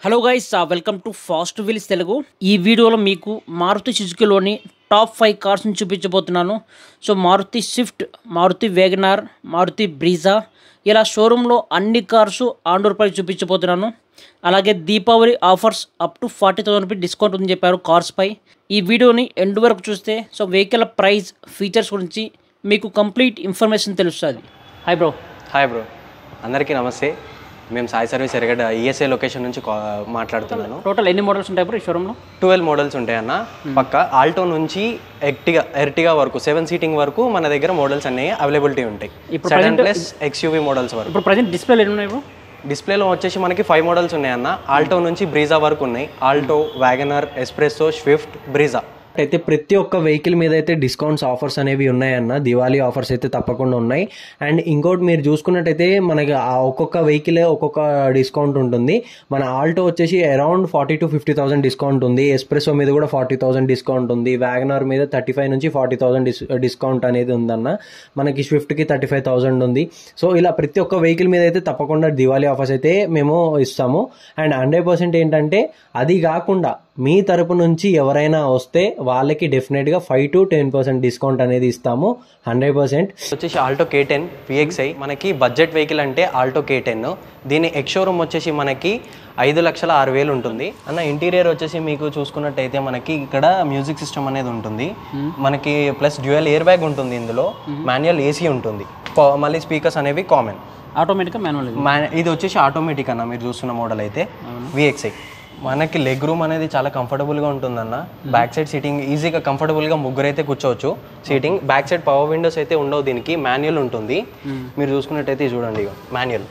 hello guys welcome to fast wheels Telugu ఈ వీడియోలో మీకు మారుతి సుజుకిలోని టాప్ ఫైవ్ కార్స్ని చూపించబోతున్నాను so Maruti Swift Maruti WagonR Maruti Brezza ఇలా షోరూంలో అన్ని కార్స్ ఆన్ రోడ్ పై చూపించబోతున్నాను అలాగే Deepavali offers up to forty thousand rupee discount ఉందని చెప్పారు కార్స్పై ఈ వీడియోని ఎండ్ వరకు చూస్తే సో వెహికల్ ప్రైస్ ఫీచర్స్ గురించి మీకు కంప్లీట్ ఇన్ఫర్మేషన్ తెలుస్తుంది హాయ్ బ్రో హాయ్ బ్రో అందరికీ నమస్తే మేము Sai service Erragadda ESI location నుంచి కా- మాట్లాడుతున్నాను టోటల్ ఎన్ని మోడల్స్ ఉంటాయి బ్రో ఈ షోరూంలో ట్వెల్వ్ మోడల్స్ ఉంటాయన్న పక్క ఆల్టో నుంచి ఎర్టిగా ఎర్టిగా వరకు సెవెన్ సీటింగ్ వరకు మన దగ్గర మోడల్స్ అన్నీ అవైలబిలిటీ ఉంటాయి ఇప్పుడు సెవెన్ ప్లస్ ఎక్స్యూవీ మోడల్స్ వరకు ఇప్పుడు ప్రజెంట్ డిస్ప్లేలు ఎన్ని ఉన్నాయి బ్రో డిస్ప్లేలో వచ్చేసి మనకి ఫైవ్ మోడల్స్ ఉన్నాయన్న ఆల్టో నుంచి బ్రీజా వరకు ఉన్నాయి Alto WagonR Spresso Swift Brezza అయితే ప్రతి ఒక్క వెహికల్ మీద అయితే డిస్కౌంట్స్ ఆఫర్స్ అనేవి ఉన్నాయన్న దివాళీ ఆఫర్స్ అయితే తప్పకుండా ఉన్నాయి అండ్ ఇంకోటి మీరు చూసుకున్నట్టయితే మనకి ఆ ఒక్కొక్క వెహికల్ ఒక్కొక్క డిస్కౌంట్ ఉంటుంది మన ఆల్టో వచ్చేసి around forty two fifty thousand discount ఉంది ఎస్ప్రెసో మీద కూడా ఫార్టీ థౌసండ్ డిస్కౌంట్ ఉంది వ్యాగనర్ మీద థర్టీ ఫైవ్ నుంచి ఫార్టీ థౌసండ్ డిస్కౌంట్ అనేది ఉందన్న మనకి స్విఫ్ట్కి థర్టీ ఫైవ్ థౌసండ్ ఉంది సో ఇలా ప్రతి ఒక్క వెహికల్ మీద అయితే తప్పకుండా దివాళీ ఆఫర్స్ అయితే మేము ఇస్తాము అండ్ హండ్రెడ్ పర్సెంట్ ఏంటంటే అది కాకుండా మీ తరపు నుంచి ఎవరైనా వస్తే వాళ్ళకి డెఫినెట్గా five to ten percent discount అనేది ఇస్తాము హండ్రెడ్ పర్సెంట్ వచ్చేసి ఆల్టో కే టెన్ విఎక్స్ఐ మనకి బడ్జెట్ వెహికల్ అంటే ఆల్టో కే టెన్ దీని ఎక్స్షోరూమ్ వచ్చేసి మనకి ఐదు లక్షల ఆరు వేలు ఉంటుంది అన్న ఇంటీరియర్ వచ్చేసి మీకు చూసుకున్నట్టయితే మనకి ఇక్కడ మ్యూజిక్ సిస్టమ్ అనేది ఉంటుంది మనకి ప్లస్ డ్యూయల్ ఎయిర్ బ్యాగ్ ఉంటుంది ఇందులో మాన్యువల్ ఏసీ ఉంటుంది ప- మళ్ళీ స్పీకర్స్ అనేవి కామన్ ఆటోమేటిక్గా మాన్యువల్ ఇది మ్యాన్ ఇది వచ్చేసి ఆటోమేటిక్ అన్న మీరు చూస్తున్న మోడల్ అయితే విఎక్స్ఐ మనకి లెగ్ రూమ్ అనేది చాలా కంఫర్టబుల్గా ఉంటుందన్న బ్యాక్ సైడ్ సీటింగ్ ఈజీగా కంఫర్టబుల్గా ముగ్గురు అయితే కూర్చోవచ్చు seating back side power windows అయితే ఉండవు దీనికి మాన్యువల్ ఉంటుంది మీరు చూసుకున్నట్టయితే చూడండి మాన్యువల్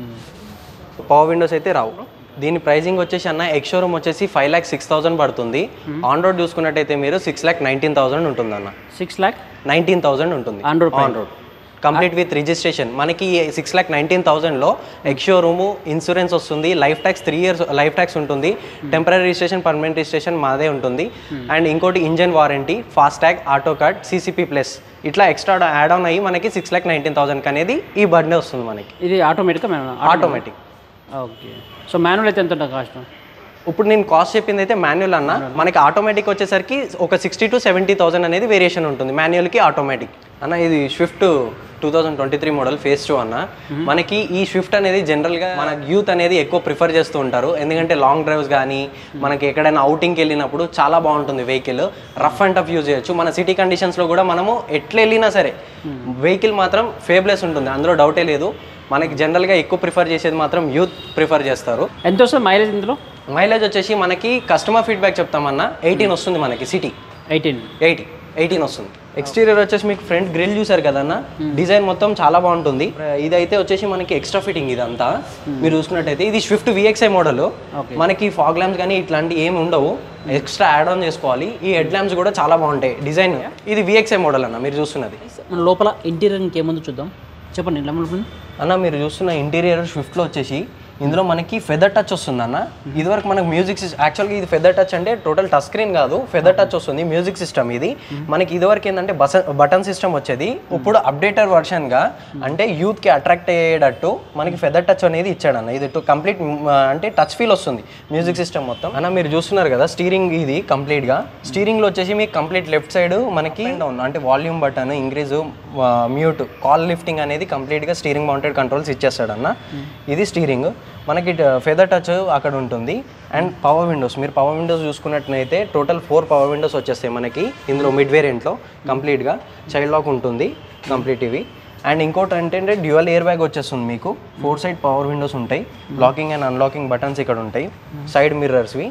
పవర్ విండోస్ అయితే రావు దీని ప్రైజింగ్ వచ్చేసి అన్న ఎక్స్షోరూమ్ వచ్చేసి ఫైవ్ ల్యాక్ సిక్స్ థౌసండ్ పడుతుంది ఆన్ రోడ్ చూసుకున్నట్టయితే మీరు సిక్స్ ల్యాక్ నైన్టీన్ థౌసండ్ ఉంటుంది అన్న సిక్స్ ల్యాక్ నైన్టీన్ థౌసండ్ ఉంటుంది On road on road complete with registration మనకి సిక్స్ ల్యాక్ నైన్టీన్ థౌసండ్లో ఎక్స్షో రూము ఇన్సూరెన్స్ వస్తుంది life tax three years life tax ఉంటుంది టెంపరీ రిజిస్ట్రేషన్ పర్మనెంట్ రిజిస్ట్రేషన్ మాదే ఉంటుంది అండ్ ఇంకోటి engine warranty fast tag auto card CCP plus ఇట్లా extra add on అయ్యి మనకి సిక్స్ ల్యాక్ నైన్టీన్ థౌసండ్కి అనేది ఈ బర్త్డే వస్తుంది మనకి ఇది ఆటోమేటిక్గా manual automatic okay so manual అయితే ఎంత ఉంటుంది కాస్ట్ ఇప్పుడు నేను కాస్ట్ చెప్పింది అయితే మాన్యువల్ అన్న మనకి ఆటోమేటిక్ వచ్చేసరికి ఒక సిక్స్టీ టు సెవెంటీ థౌసండ్ అనేది వేరియేషన్ ఉంటుంది మాన్యువల్కి ఆటోమేటిక్ అన్న ఇది Swift two thousand twenty three model phase two అన్న మనకి ఈ స్విఫ్ట్ అనేది జనరల్గా మన యూత్ అనేది ఎక్కువ ప్రిఫర్ చేస్తూ ఉంటారు ఎందుకంటే లాంగ్ డ్రైవ్స్ కానీ మనకి ఎక్కడైనా అవుటింగ్కి వెళ్ళినప్పుడు చాలా బాగుంటుంది vehicle rough and tough use చేయొచ్చు మన సిటీ కండిషన్స్లో కూడా మనము ఎట్లా వెళ్ళినా సరే వెహికల్ మాత్రం ఫేబ్లెస్ ఉంటుంది అందులో డౌటే లేదు మనకి జనరల్గా ఎక్కువ ప్రిఫర్ చేసేది మాత్రం యూత్ ప్రిఫర్ చేస్తారు ఎంత వస్తుంది మైలేజ్ ఇందులో మైలేజ్ వచ్చేసి మనకి కస్టమర్ ఫీడ్బ్యాక్ చెప్తామన్నా ఎయిటీన్ వస్తుంది మనకి సిటీ ఎయిటీన్ ఎయిటీ ఎయిటీన్ వస్తుంది ఎక్స్టీరియర్ వచ్చేసి మీకు ఫ్రంట్ గ్రిల్ చూసారు కదన్న డిజైన్ మొత్తం చాలా బాగుంటుంది ఇదైతే వచ్చేసి మనకి ఎక్స్ట్రా ఫిట్టింగ్ ఇదంతా మీరు చూసుకున్నట్టయితే ఇది స్విఫ్ట్ విఎక్స్ఐ మోడల్ మనకి ఫాగ్ ల్యాంప్స్ కానీ ఇట్లాంటి ఏమి ఉండవు ఎక్స్ట్రా యాడ్ ఆన్ చేసుకోవాలి ఈ హెడ్ ల్యాంప్స్ కూడా చాలా బాగుంటాయి డిజైన్ ఇది విఎక్స్ఐ మోడల్ అన్న మీరు చూస్తున్నది మన లోపల ఇంటీరియర్ ఇంకేముందో చూద్దాం చెప్పండి ఇలా ఉంటుంది అన్న మీరు చూస్తున్న ఇంటీరియర్ స్విఫ్ట్లో వచ్చేసి ఇందులో మనకి ఫెదర్ టచ్ వస్తుంది అన్న ఇదివరకు మనకు మ్యూజిక్ యాక్చువల్గా ఇది ఫెదర్ టచ్ అంటే టోటల్ టచ్ స్క్రీన్ కాదు ఫెదర్ టచ్ వస్తుంది మ్యూజిక్ సిస్టమ్ ఇది మనకి ఇదివరకు ఏంటంటే బస బటన్ సిస్టమ్ వచ్చేది ఇప్పుడు అప్డేటర్ వర్షన్గా అంటే యూత్కి అట్రాక్ట్ అయ్యేటట్టు మనకి ఫెదర్ టచ్ అనేది ఇచ్చాడు అన్న ఇది కంప్లీట్ అంటే టచ్ ఫీల్ వస్తుంది మ్యూజిక్ సిస్టమ్ మొత్తం అన్న మీరు చూస్తున్నారు కదా స్టీరింగ్ ఇది కంప్లీట్గా స్టీరింగ్లో వచ్చేసి మీకు కంప్లీట్ లెఫ్ట్ సైడ్ మనకి డౌన్ అంటే volume button increase mute call lifting అనేది కంప్లీట్గా స్టీరింగ్ మౌంటెడ్ కంట్రోల్స్ ఇచ్చేస్తాడు అన్న ఇది స్టీరింగ్ మనకి ఫెదర్ టచ్ అక్కడ ఉంటుంది అండ్ పవర్ విండోస్ మీరు పవర్ విండోస్ చూసుకున్నట్లయితే టోటల్ ఫోర్ పవర్ విండోస్ వచ్చేస్తాయి మనకి ఇందులో మిడ్ వేరియంట్లో కంప్లీట్గా చైల్డ్ లాక్ ఉంటుంది కంప్లీట్ ఇవి అండ్ ఇంకోటి ఏంటంటే డ్యూయల్ ఎయిర్ బ్యాగ్ వచ్చేస్తుంది మీకు ఫోర్ సైడ్ పవర్ విండోస్ ఉంటాయి లాకింగ్ అండ్ అన్లాకింగ్ బటన్స్ ఇక్కడ ఉంటాయి సైడ్ మిర్రర్స్వి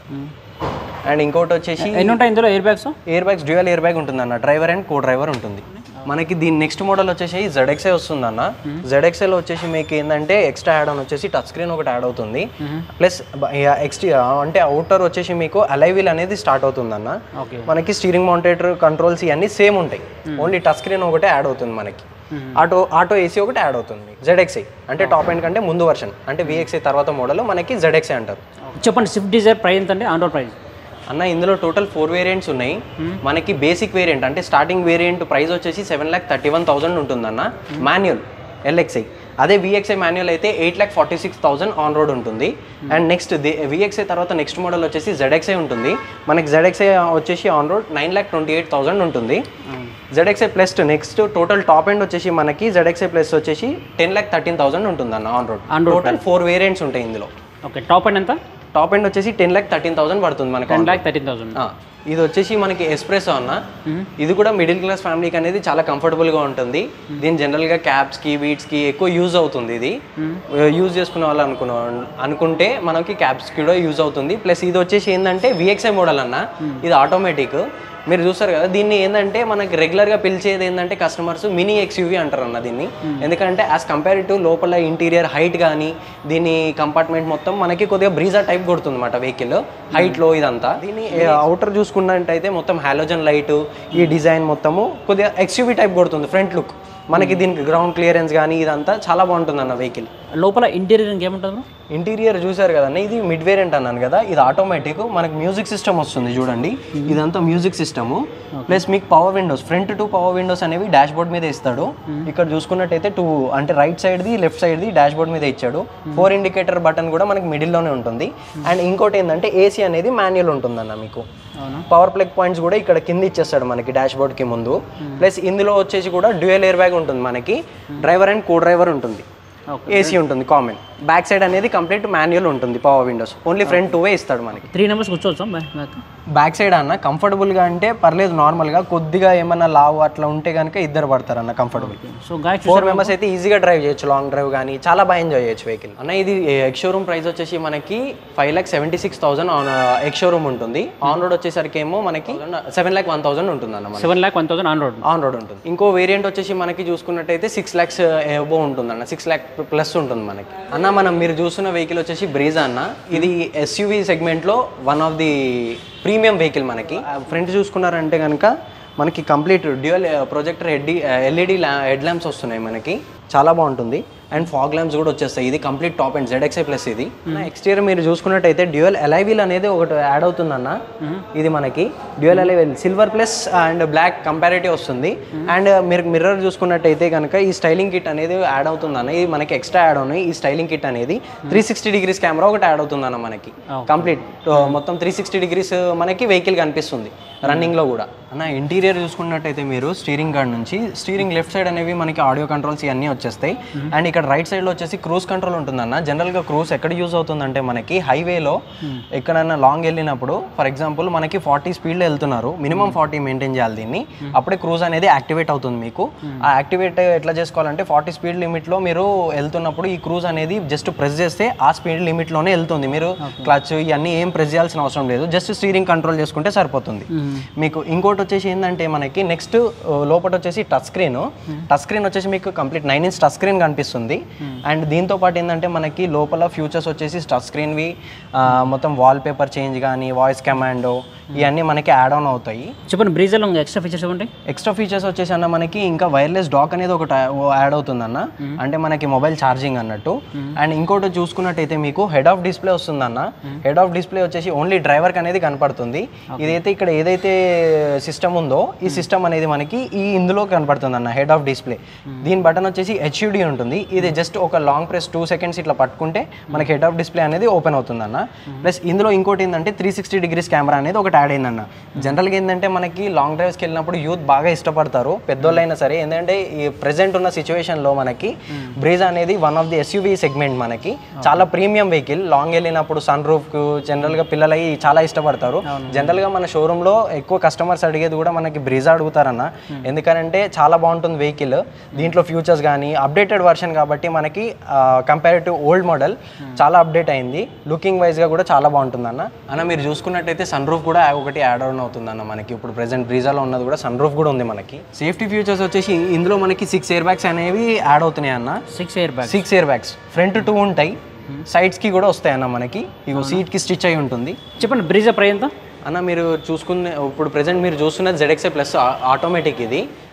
అండ్ ఇంకోటి వచ్చేసి ఎన్ని ఉంటాయి ఇందులో air bags air bags dual air bag ఉంటుంది అన్న డ్రైవర్ అండ్ కో డ్రైవర్ ఉంటుంది మనకి దీని నెక్స్ట్ మోడల్ వచ్చేసి జెడ్ఎక్స్ఐ వస్తుంది అన్న జెడ్ఎక్స్ఐలో వచ్చేసి మీకు ఏంటంటే ఎక్స్ట్రా యాడ్ ఆన్ వచ్చేసి టచ్ స్క్రీన్ ఒకటి యాడ్ అవుతుంది ప్లస్ ఎక్స్టీ అంటే అవుటర్ వచ్చేసి మీకు అలైవిల్ అనేది స్టార్ట్ అవుతుంది అన్న ఓకే మనకి స్టీరింగ్ మౌంటెడ్ కంట్రోల్స్ ఇవన్నీ సేమ్ ఉంటాయి ఓన్లీ టచ్ స్క్రీన్ ఒకటే యాడ్ అవుతుంది మనకి ఆటో ఆటో ఏసీ ఒకటి యాడ్ అవుతుంది జెడ్ఎక్స్ఐ అంటే టాప్ ఎండ్ కంటే ముందు వర్షన్ అంటే విఎక్స్ఐ తర్వాత మోడల్ మనకి జెడ్ఎక్స్ఐ అంటారు చెప్పండి స్విఫ్ట్ డిజైర్ ప్రైస్ ఎంత అంటే ఆన్ రోడ్ ప్రైస్ అన్న ఇందులో టోటల్ ఫోర్ వేరియంట్స్ ఉన్నాయి మనకి బేసిక్ వేరియంట్ అంటే స్టార్టింగ్ వేరియంట్ ప్రైస్ వచ్చేసి seven lakh thirty one thousand ఉంటుందన్న మాన్యువల్ ఎల్ఎక్స్ఐ అదే విఎక్స్ఐ మాన్యువల్ అయితే eight lakh forty six thousand on road ఉంటుంది అండ్ నెక్స్ట్ విఎక్స్ఐ తర్వాత నెక్స్ట్ మోడల్ వచ్చేసి జెడ్ఎక్స్ఐ ఉంటుంది మనకి జెడ్ఎక్స్ఐ వచ్చేసి on road nine lakh twenty eight thousand ఉంటుంది ZXI plus next total top end వచ్చేసి మనకి జెడ్ఎక్స్ఐ ప్లస్ వచ్చేసి టెన్ ల్యాక్ థర్టీన్ థౌసండ్ ఉంటుంది అన్న on road On road total four variants ఉంటాయి ఇందులో ఓకే టాప్ అండ్ ఎంత టాప్ ఎండ్ వచ్చేసి టెన్ ల్యాక్ థర్టీన్ థౌసండ్ పడుతుంది మనకి టెన్ ల్యాక్ థర్టీన్ థౌసండ్ ఆ, ఇది వచ్చేసి మనకి ఎస్ప్రెసో అన్న ఇది కూడా మిడిల్ క్లాస్ ఫ్యామిలీకి అనేది చాలా comfortable గా ఉంటుంది దీని జనరల్గా క్యాబ్స్కి వీట్స్కి ఎక్కువ యూజ్ అవుతుంది ఇది యూజ్ చేసుకునే వాళ్ళు అనుకున్న అనుకుంటే మనకి క్యాబ్స్కి కూడా యూజ్ అవుతుంది ప్లస్ ఇది వచ్చేసి ఏంటంటే విఎక్స్ఐ మోడల్ అన్న ఇది ఆటోమేటిక్ మీరు చూస్తారు కదా దీన్ని ఏంటంటే మనకి రెగ్యులర్గా పిలిచేది ఏంటంటే కస్టమర్స్ మినీ ఎక్స్యూవీ అంటారు అన్న దీన్ని ఎందుకంటే యాజ్ కంపేర్ టు లోపల ఇంటీరియర్ హైట్ కానీ దీని కంపార్ట్మెంట్ మొత్తం మనకి కొద్దిగా బ్రీజా టైప్ కొడుతుంది అనమాట వెహికల్ హైట్లో ఇదంతా దీన్ని అవుటర్ చూసుకున్నట్టయితే మొత్తం హాలోజన్ లైట్ ఈ డిజైన్ మొత్తము కొద్దిగా ఎక్స్యూవీ టైప్ కొడుతుంది ఫ్రంట్ లుక్ మనకి దీనికి గ్రౌండ్ క్లియరెన్స్ కానీ ఇదంతా చాలా బాగుంటుంది అన్న వెహికల్ లోపల ఇంటీరియర్ ఇంకేముంటుంది ఇంటీరియర్ చూసారు కదన్న ఇది మిడ్ వేరియంట్ అన్నాను కదా ఇది ఆటోమేటిక్ మనకి మ్యూజిక్ సిస్టమ్ వస్తుంది చూడండి ఇదంతా మ్యూజిక్ సిస్టమ్ ప్లస్ మీకు power windows front two power windows అనేవి డాష్ బోర్డ్ మీద ఇస్తాడు ఇక్కడ చూసుకున్నట్టయితే టూ అంటే రైట్ సైడ్ది లెఫ్ట్ సైడ్ది డాష్ బోర్డ్ మీద ఇచ్చాడు ఫోర్ ఇండికేటర్ బటన్ కూడా మనకి మిడిల్లోనే ఉంటుంది అండ్ ఇంకోటి ఏంటంటే ఏసీ అనేది మాన్యువల్ ఉంటుందన్న మీకు అవునా పవర్ ప్లగ్ పాయింట్స్ కూడా ఇక్కడ కింద ఇచ్చేస్తాడు మనకి డాష్ బోర్డ్ కి ముందు ప్లస్ ఇందులో వచ్చేసి కూడా డ్యూయల్ ఎయిర్ బ్యాగ్ ఉంటుంది మనకి డ్రైవర్ అండ్ కో డ్రైవర్ ఉంటుంది ఓకే ఏసీ ఉంటుంది కామన్ బ్యాక్ సైడ్ అనేది కంప్లీట్ మాన్యువల్ ఉంటుంది power windows only front two way ఇస్తాడు మనకి త్రీ నెంబర్స్ కూర్చోవచ్చా బ్యాక్ బ్యాక్ సైడ్ అన్న కంఫర్టబుల్గా అంటే పర్లేదు నార్మల్గా కొద్దిగా ఏమన్నా లావు అట్లా ఉంటే కనుక ఇద్దరు పడతారు అన్న కంఫర్టబుల్ సో గాయ ఫోర్ మెంబర్స్ అయితే ఈజీగా డ్రైవ్ చేయొచ్చు లాంగ్ డ్రైవ్ కానీ చాలా బాగా ఎంజాయ్ చేయొచ్చు వెహికల్ అన్న ఇది ఎక్స్ షోరూమ్ ప్రైస్ వచ్చేసి మనకి five lakh seventy six thousand on ex showroom ఉంటుంది ఆన్ రోడ్ వచ్చేసరికి ఏమో మనకి సెవెన్ ల్యాక్ వన్ థౌసండ్ ఉంటుంది అన్న మనకి seven lakh one thousand on road on road ఉంటుంది ఇంకో వేరియంట్ వచ్చేసి మనకి చూసుకున్నట్టయితే సిక్స్ ల్యాక్స్ ఎబో ఉంటుంది అన్న సిక్స్ ల్యాక్ ప్లస్ ఉంటుంది మనకి అన్న మనం మీరు చూస్తున్న వెహికల్ వచ్చేసి బ్రీజా అన్న ఇది ఎస్యూవీ సెగ్మెంట్లో one of the premium vehicle మనకి ఫ్రంట్ చూసుకున్నారంటే కనుక మనకి complete dual projector head LED head lamps వస్తున్నాయి మనకి చాలా బాగుంటుంది అండ్ ఫాగ్ ల్యాంప్స్ కూడా వచ్చేస్తాయి ఇది complete top and ZXI plus ఇది ఎక్స్టీరియర్ మీరు చూసుకున్నట్టయితే డ్యూయల్ ఎలైవీల్ అనేది ఒకటి యాడ్ అవుతుందన్న ఇది మనకి dual alloy wheel silver plus and black comparative వస్తుంది అండ్ మీరు మిర్రర్ చూసుకున్నట్టయితే కనుక ఈ స్టైలింగ్ కిట్ అనేది యాడ్ అవుతుందన్న ఇది మనకి ఎక్స్ట్రా యాడ్ ఉన్నాయి ఈ స్టైలింగ్ కిట్ అనేది త్రీ సిక్స్టీ డిగ్రీస్ కెమెరా ఒకటి యాడ్ అవుతుందన్న మనకి కంప్లీట్ మొత్తం త్రీ సిక్స్టీ డిగ్రీస్ మనకి వెహికల్ కనిపిస్తుంది రన్నింగ్ లో కూడా అన్న ఇంటీరియర్ చూసుకున్నట్టయితే మీరు స్టీరింగ్ గార్డ్ నుంచి స్టీరింగ్ లెఫ్ట్ సైడ్ అనేవి మనకి ఆడియో కంట్రోల్స్ ఇవన్నీ వచ్చేస్తాయి అండ్ ఇక్కడ రైట్ సైడ్ లో వచ్చేసి క్రూజ్ కంట్రోల్ ఉంటుందన్న జనరల్ గా క్రూజ్ ఎక్కడ యూజ్ అవుతుందంటే మనకి హైవేలో ఎక్కడైనా లాంగ్ వెళ్ళినప్పుడు ఫర్ ఎగ్జాంపుల్ మనకి ఫార్టీ స్పీడ్ లో వెళ్తున్నారు మినిమం ఫార్టీ మెయింటైన్ చేయాలి దీన్ని అప్పుడే క్రూజ్ అనేది యాక్టివేట్ అవుతుంది మీకు ఆ యాక్టివేట్ ఎట్లా చేసుకోవాలంటే ఫార్టీ స్పీడ్ లిమిట్ లో మీరు వెళ్తున్నప్పుడు ఈ క్రూజ్ అనేది జస్ట్ ప్రెస్ చేస్తే ఆ స్పీడ్ లిమిట్ లోనే వెళ్తుంది మీరు క్లచ్ ఇవన్నీ ఏం ప్రెస్ చేయాల్సిన అవసరం లేదు జస్ట్ స్టీరింగ్ కంట్రోల్ చేసుకుంటే సరిపోతుంది మీకు ఇంకోటి వచ్చేసి ఏంటంటే మనకి నెక్స్ట్ లోపల వచ్చేసి టచ్ స్క్రీన్ టచ్ స్క్రీన్ వచ్చేసి మీకు complete nine inch touch screen కనిపిస్తుంది అండ్ దీంతో పాటు ఏంటంటే మనకి లోపల ఫ్యూచర్స్ వచ్చేసి టచ్ స్క్రీన్వి మొత్తం వాల్ పేపర్ చేంజ్ కానీ వాయిస్ కమాండో ఇవన్నీ మనకి యాడ్ ఆన్ అవుతాయి చెప్పండి బ్రీజర్లో ఎక్స్ట్రా ఫీచర్స్ ఏమంటాయి ఎక్స్ట్రా ఫీచర్స్ వచ్చేసి అన్న మనకి ఇంకా వైర్లెస్ డాక్ అనేది ఒకటి యాడ్ అవుతుందన్న అంటే మనకి మొబైల్ ఛార్జింగ్ అన్నట్టు అండ్ ఇంకోటి చూసుకున్నట్టయితే మీకు హెడ్ ఆఫ్ డిస్ప్లే వస్తుందన్న హెడ్ ఆఫ్ డిస్ప్లే వచ్చేసి ఓన్లీ డ్రైవర్కి అనేది కనపడుతుంది ఇదైతే ఇక్కడ ఏదైతే సిస్టమ్ ఉందో ఈ సిస్టమ్ అనేది మనకి ఈ ఇందులో కనపడుతుంది అన్న హెడ్ ఆఫ్ డిస్ప్లే దీని బటన్ వచ్చేసి హెచ్యూడి ఉంటుంది ఇది జస్ట్ ఒక లాంగ్ ప్రెస్ టూ సెకండ్స్ ఇట్లా పట్టుకుంటే మనకి హెడ్ ఆఫ్ డిస్ప్లే అనేది ఓపెన్ అవుతుందన్న ప్లస్ ఇందులో ఇంకోటి ఏంటంటే త్రీ సిక్స్టీ డిగ్రీస్ కెమెరా అనేది ఒకటి యాడ్ అయిందన్న జనరల్గా ఏంటంటే మనకి లాంగ్ డ్రైవ్స్కి వెళ్ళినప్పుడు యూత్ బాగా ఇష్టపడతారు పెద్దోళ్ళైనా సరే ఏంటంటే ఈ ప్రెసెంట్ ఉన్న సిచ్యువేషన్లో మనకి బ్రీజ్ అనేది one of the SUV segment మనకి చాలా ప్రీమియం వెహికల్ లాంగ్ వెళ్ళినప్పుడు సన్ రూఫ్కు జనరల్గా పిల్లలై చాలా ఇష్టపడతారు జనరల్గా మన షోరూంలో ఎక్కువ కస్టమర్స్ అడిగేది కూడా మనకి బ్రీజా అడుగుతారన్న ఎందుకంటే చాలా బాగుంటుంది వెహికల్ దీంట్లో ఫ్యూచర్స్ కానీ అప్డేటెడ్ వర్షన్ కాబట్టి మనకి కంపేర్ టు ఓల్డ్ మోడల్ చాలా అప్డేట్ అయింది లుకింగ్ వైజ్గా కూడా చాలా బాగుంటుంది అన్న అన్న మీరు చూసుకున్నట్టయితే సన్ రూఫ్ కూడా ఒకటి యాడ్ ఆన్ అవుతుంది అన్న మనకి ఇప్పుడు ప్రెసెంట్ బ్రీజాలో ఉన్నది కూడా సన్ రూఫ్ కూడా ఉంది మనకి సేఫ్టీ ఫీచర్స్ వచ్చేసి ఇందులో మనకి సిక్స్ ఎయిర్ బ్యాగ్స్ అనేవి యాడ్ అవుతున్నాయి అన్న six air bag six air bags front two ఉంటాయి సైడ్స్ కి కూడా వస్తాయి అన్న మనకి ఇగో సీట్ కి స్టిచ్ అయి ఉంటుంది చెప్పండి బ్రీజర్ ప్రైస్ ఎంత అన్న మీరు చూసుకున్న ఇప్పుడు ప్రెసెంట్ మీరు చూస్తున్నది జెడ్ఎక్సే ప్లస్ ఆటోమేటిక్ ఇది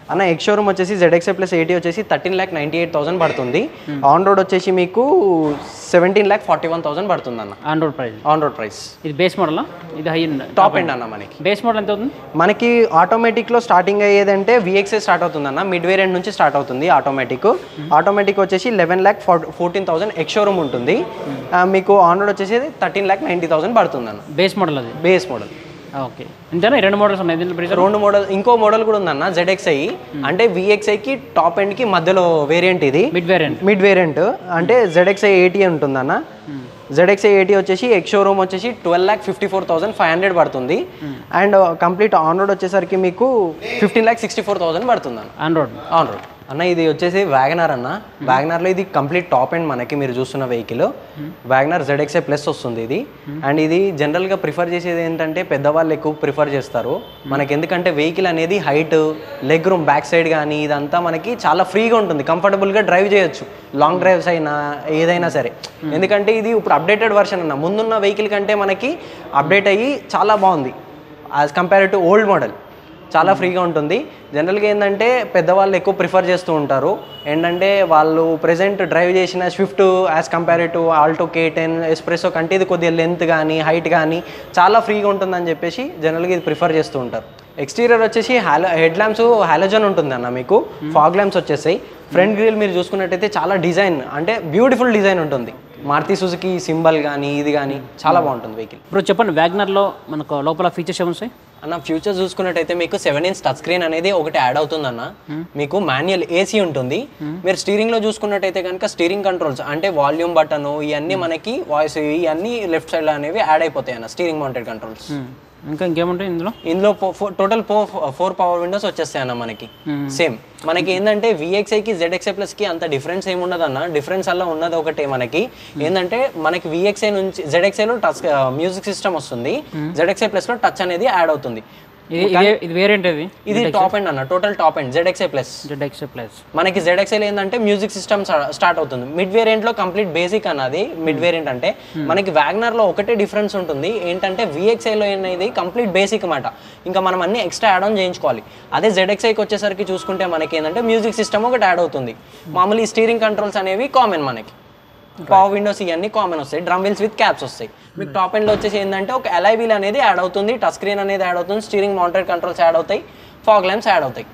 అన్న ఎక్స్ షోరూమ్ వచ్చేసి జెడ్ఎక్సే ప్లస్ ఎయిటీ వచ్చేసి thirteen lakh ninety eight thousand పడుతుంది ఆన్ రోడ్ వచ్చేసి మీకు seventeen lakh forty one thousand పడుతుంది అన్న Android price on road price ఇది బేస్ మోడలా ఇది హై టాప్ ఎండ్ అన్న మనకి బేస్ మోడల్ ఎంత అవుతుంది మనకి ఆటోమేటిక్లో స్టార్టింగ్ అయ్యేదంటే విఎక్స్ఏ స్టార్ట్ అవుతుంది అన్న మిడ్ వేరియంట్ నుంచి స్టార్ట్ అవుతుంది ఆటోమేటిక్ ఆటోమేటిక్ వచ్చేసి eleven lakh fourteen thousand ex showroom ఉంటుంది ఆ, మీకు ఆన్ రోడ్ వచ్చేసి థర్టీన్ ల్యాక్ నైంటీ థౌసండ్ పడుతుంది అన్న బేస్ మోడల్ అది బేస్ మోడల్ ఓకే అంతేనా ఈ రెండు మోడల్స్ ఉన్నాయి దీంట్లో బ్రీజర్ రెండు మోడల్ ఇంకో మోడల్ కూడా ఉందన్న జెడ్ఎక్స్ఐ అంటే విఎక్స్ఐకి టాప్ ఎండ్కి మధ్యలో వేరియంట్ ఇది మిడ్ వేరియంట్ మిడ్ వేరియంట్ అంటే జెడ్ఎక్స్ఐ ఎయిటీ ఉంటుందన్న జెడ్ఎక్స్ఐ ఎయిటీ వచ్చేసి ఎక్స్ షోరూమ్ వచ్చేసి twelve lakh fifty four thousand five hundred పడుతుంది అండ్ కంప్లీట్ ఆన్ రోడ్ వచ్చేసరికి మీకు fifteen lakh sixty four thousand పడుతుంది అన్న ఆండ్రాయిడ్ ఆన్ రోడ్ అన్న ఇది వచ్చేసి వ్యాగనార్ అన్న వ్యాగనార్లో ఇది కంప్లీట్ టాప్ ఎండ్ మనకి మీరు చూస్తున్న వెహికల్ వ్యాగనార్ జెడ్ఎక్స్ఏ ప్లస్ వస్తుంది ఇది అండ్ ఇది జనరల్గా ప్రిఫర్ చేసేది ఏంటంటే పెద్దవాళ్ళు ఎక్కువ ప్రిఫర్ చేస్తారు మనకి ఎందుకంటే వెహికల్ అనేది height leg room back side కానీ ఇదంతా మనకి చాలా ఫ్రీగా ఉంటుంది కంఫర్టబుల్గా డ్రైవ్ చేయొచ్చు లాంగ్ డ్రైవ్స్ అయినా ఏదైనా సరే ఎందుకంటే ఇది ఇప్పుడు అప్డేటెడ్ వర్షన్ అన్న ముందున్న వెహికల్ కంటే మనకి అప్డేట్ అయ్యి చాలా బాగుంది as compare to old model చాలా ఫ్రీగా ఉంటుంది జనరల్గా ఏంటంటే పెద్దవాళ్ళు ఎక్కువ ప్రిఫర్ చేస్తూ ఉంటారు ఏంటంటే వాళ్ళు ప్రెజెంట్ డ్రైవ్ చేసిన Swift as compare to Alto K ten Espresso కంటే ఇది కొద్దిగా లెంత్ కానీ హైట్ కానీ చాలా ఫ్రీగా ఉంటుందని చెప్పేసి జనరల్గా ఇది ప్రిఫర్ చేస్తూ ఉంటారు ఎక్స్టీరియర్ వచ్చేసి హాలో హెడ్ ల్యాంప్స్ హాలోజన్ ఉంటుంది అన్న మీకు ఫాగ్ ల్యాంప్స్ వచ్చేసాయి ఫ్రంట్ గ్రిల్ మీరు చూసుకున్నట్టయితే చాలా డిజైన్ అంటే బ్యూటిఫుల్ డిజైన్ ఉంటుంది మారుతి సుజుకి సింబల్ కానీ ఇది కానీ చాలా బాగుంటుంది వెహికల్ ఇప్పుడు చెప్పండి వ్యాగ్నర్లో మనకు లోపల ఫీచర్స్ ఏమున్నాయి అన్న ఫ్యూచర్ చూసుకున్నట్టయితే మీకు సెవెన్ ఇంచ్ టచ్ స్క్రీన్ అనేది ఒకటి యాడ్ అవుతుందన్న మీకు మాన్యువల్ ఏసీ ఉంటుంది మీరు స్టీరింగ్ లో చూసుకున్నట్టయితే కనుక స్టీరింగ్ కంట్రోల్స్ అంటే వాల్యూమ్ బటన్ ఇవన్నీ మనకి వాయిస్ ఇవన్నీ లెఫ్ట్ సైడ్ లో అనేవి యాడ్ అయిపోతాయి అన్న స్టీరింగ్ మౌంటెడ్ కంట్రోల్స్ ఇంకా ఇంకేముంటాయి ఇందులో ఇందులో టోటల్ ఫోర్ పవర్ విండోస్ వచ్చేస్తాయి అన్న మనకి సేమ్ మనకి ఏంటంటే విఎక్స్ఐకి జెడ్ఎక్స్ఐ ప్లస్ కి అంత డిఫరెన్స్ ఏమి ఉండదు అన్న డిఫరెన్స్ అలా ఉన్నది ఒకటే మనకి ఏంటంటే మనకి విఎక్స్ఐ నుంచి జెడ్ఎక్స్ఐ లో టచ్ మ్యూజిక్ సిస్టమ్ వస్తుంది జెడ్ఎక్స్ఐ ప్లస్ లో టచ్ అనేది యాడ్ అవుతుంది ఇది ఇది- ఇది వేరియంట్ ఇది ఇది టాప్ ఎండ్ అన్న total top end ZXI plus Z X plus మనకి జెడ్ఎక్స్ఐల్ ఏంటంటే మ్యూజిక్ సిస్టమ్ స్టార్ట్ అవుతుంది మిడ్ వేరియంట్ లో కంప్లీట్ బేసిక్ అన్నది మిడ్ వేరియంట్ అంటే మనకి వ్యాగ్నర్ లో ఒకటే డిఫరెన్స్ ఉంటుంది ఏంటంటే VXI లో అనేది కంప్లీట్ బేసిక్ అన్నమాట ఇంకా మనం అన్ని ఎక్స్ట్రా యాడ్ ఆన్ చేయించుకోవాలి అదే జెడ్ఎక్స్ఐకి వచ్చేసరికి చూసుకుంటే మనకి ఏంటంటే మ్యూజిక్ సిస్టమ్ ఒకటి యాడ్ అవుతుంది మామూలు ఈ స్టీరింగ్ కంట్రోల్స్ అనేవి కామన్ మనకి పవర్ విండోస్ ఇవన్నీ కామన్ వస్తాయి డ్రమ్ వీల్స్ విత్ క్యాప్స్ వస్తాయి మీకు టాప్ ఎండ్ లో వచ్చేసి ఏంటంటే ఒక ఎలై వీల్ అనేది యాడ్ అవుతుంది టచ్ స్క్రీన్ అనేది యాడ్ అవుతుంది స్టీరింగ్ మౌంటెడ్ కంట్రోల్స్ యాడ్ అవుతాయి ఫాగ్ ల్యాంప్స్ యాడ్ అవుతాయి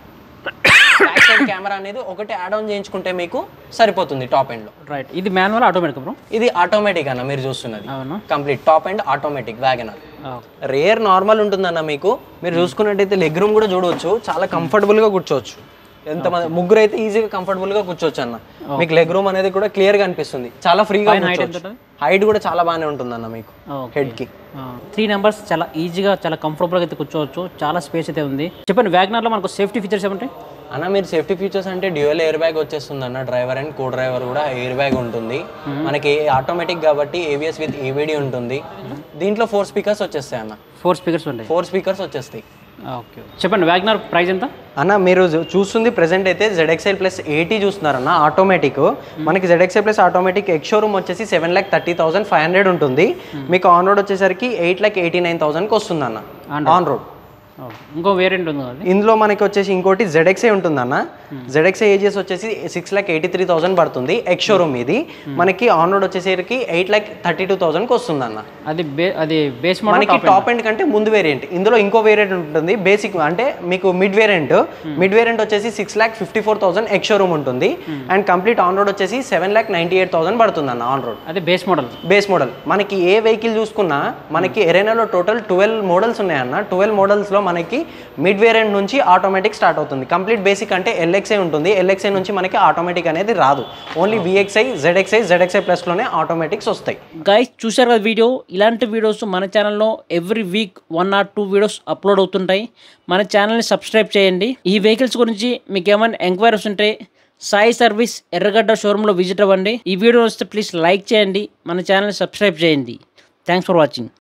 బ్యాక్ సైడ్ కెమెరా అనేది ఒకటి యాడ్ ఆన్ చేయించుకుంటే మీకు సరిపోతుంది టాప్ ఎండ్ లో రైట్ ఇది మాన్యువల్ ఆటోమేటిక్ బ్రో ఇది ఆటోమేటిక్ అన్న మీరు చూస్తున్నది అవునా complete top end automatic Wagon R rear normal ఉంటుందన్న మీకు మీరు చూసుకున్నట్టయితే లెగ్ రూమ్ కూడా చూడవచ్చు చాలా కంఫర్టబుల్ గా కూర్చోవచ్చు ఎంతమంది ముగ్గురు అయితే ఈజీగా కంఫర్టబుల్ గా కూర్చోవచ్చు అన్న మీకు లెగ్ రూమ్ అనేది కూడా క్లియర్ గా అనిపిస్తుంది చాలా ఫ్రీగా కూర్చోవచ్చు హైట్ కూడా చాలా బాగానే ఉంటుందన్న మీకు హెడ్ కి త్రీ నెంబర్స్ చాలా ఈజీగా చాలా కంఫర్టబుల్గా అయితే కూర్చోవచ్చు చాలా స్పేస్ అయితే ఉంది చెప్పండి వ్యాగ్నర్లో మనకు సేఫ్టీ ఫీచర్స్ ఏమంటాయి అన్న మీరు సేఫ్టీ ఫీచర్స్ అంటే డ్యూయల్ ఎయిర్ బ్యాగ్ వచ్చేస్తుంది అన్న డ్రైవర్ అండ్ కో డ్రైవర్ కూడా ఎయిర్ బ్యాగ్ ఉంటుంది మనకి ఆటోమేటిక్ కాబట్టి ఏబిఎస్ విత్ ఈవీడీ ఉంటుంది దీంట్లో ఫోర్ స్పీకర్స్ వచ్చేస్తాయి అన్న ఫోర్ స్పీకర్స్ ఉంటాయి ఫోర్ స్పీకర్స్ వచ్చేస్తాయి ఓకే చెప్పండి వ్యాగ్నర్ ప్రైస్ ఎంత అన్న మీరు చూ- చూస్తుంది ప్రెసెంట్ అయితే జెడ్ఎక్స్ఎల్ ప్లస్ ఎయిటీ చూస్తున్నారన్న ఆటోమేటిక్ మనకి ZXL plus automatic ex showroom వచ్చేసి seven lakh thirty thousand five hundred ఉంటుంది మీకు ఆన్ రోడ్ వచ్చేసరికి ఎయిట్ ల్యాక్ ఎయిటీ నైన్ థౌసండ్కి వస్తుంది అన్న ఆన్ రోడ్ ఓకే ఇంకో వేరియంట్ ఉంది కదా ఇందులో మనకి వచ్చేసి ఇంకోటి జెడ్ఎక్స్ఏ ఉంటుందన్న జెడ్ఎక్స్ఏ ఏజిఎస్ వచ్చేసి six lakh eighty three thousand పడుతుంది ఎక్స్ షోరూమ్ ఇది మనకి ఆన్ రోడ్ వచ్చేసరికి ఎయిట్ ల్యాక్ థర్టీ టూ థౌసండ్కి వస్తుంది అన్న అది బే అది బేస్ మోడల్ మనకి టాప్ ఎండ్ కంటే ముందు వేరియంట్ ఇందులో ఇంకో వేరియంట్ ఉంటుంది బేసిక్ అంటే మీకు మిడ్ వేరియంట్ మిడ్ వేరియంట్ వచ్చేసి six lakh fifty four thousand ex showroom ఉంటుంది అండ్ కంప్లీట్ ఆన్ రోడ్ వచ్చేసి seven lakh ninety eight thousand పడుతుంది అన్న ఆన్ రోడ్ అది బేస్ మోడల్ బేస్ మోడల్ మనకి ఏ వెహికల్ చూసుకున్నా మనకి ఎరైనాలో టోటల్ ట్వెల్వ్ మోడల్స్ ఉన్నాయన్న ట్వెల్వ్ మోడల్స్లో మనకి మిడ్ వేరియంట్ నుంచి ఆటోమేటిక్ స్టార్ట్ అవుతుంది కంప్లీట్ బేసిక్ అంటే ఎల్ఎక్స్ఐ ఉంటుంది ఎల్ఎక్స్ఐ నుంచి మనకి ఆటోమేటిక్ అనేది రాదు only VXI ZXI ZXi ప్లస్లోనే automatics వస్తాయి గైస్ చూశారు కదా వీడియో ఇలాంటి వీడియోస్ మన ఛానల్లో every week one or two videos upload అవుతుంటాయి మన ఛానల్ని సబ్స్క్రైబ్ చేయండి ఈ వెహికల్స్ గురించి మీకు ఏమైనా ఎంక్వైరీస్ ఉంటే సాయి సర్వీస్ ఎర్రగడ్డ షోరూంలో విజిట్ అవ్వండి ఈ వీడియో వస్తే ప్లీజ్ లైక్ చేయండి మన ఛానల్ని సబ్స్క్రైబ్ చేయండి థ్యాంక్స్ ఫర్ వాచింగ్